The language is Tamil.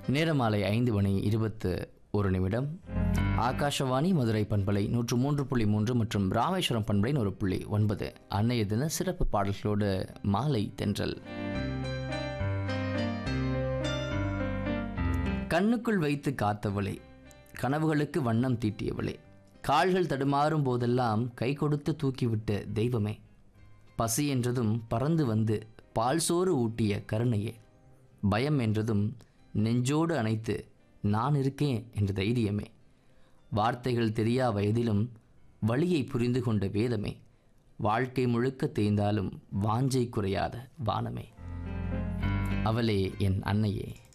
நேரம் மாலை ஐந்து மணி இருபத்து ஒரு நிமிடம் ஆகாஷவாணி மதுரை பண்பலை நூற்று மூன்று புள்ளி மூன்று மற்றும் ராமேஸ்வரம் பண்பலை நூறு புள்ளி ஒன்பது அன்னைய தின சிறப்பு பாடல்களோடு மாலை தென்றல் கண்ணுக்குள் வைத்து காத்தவளே கனவுகளுக்கு வண்ணம் தீட்டியவளே கால்கள் தடுமாறும் போதெல்லாம் கை கொடுத்து தூக்கிவிட்ட தெய்வமே பசி என்றதும் பறந்து வந்து பால் சோறு ஊட்டிய கருணையே பயம் என்றதும் நெஞ்சோடு அணைத்து நான் இருக்கேன் என்ற தைரியமே வார்த்தைகள் தெரியா வயதிலும் வழியை புரிந்து கொண்ட வேதமே வாழ்க்கை முழுக்க தேய்ந்தாலும் வாஞ்சை குறையாத வானமே அவளே என் அன்னையே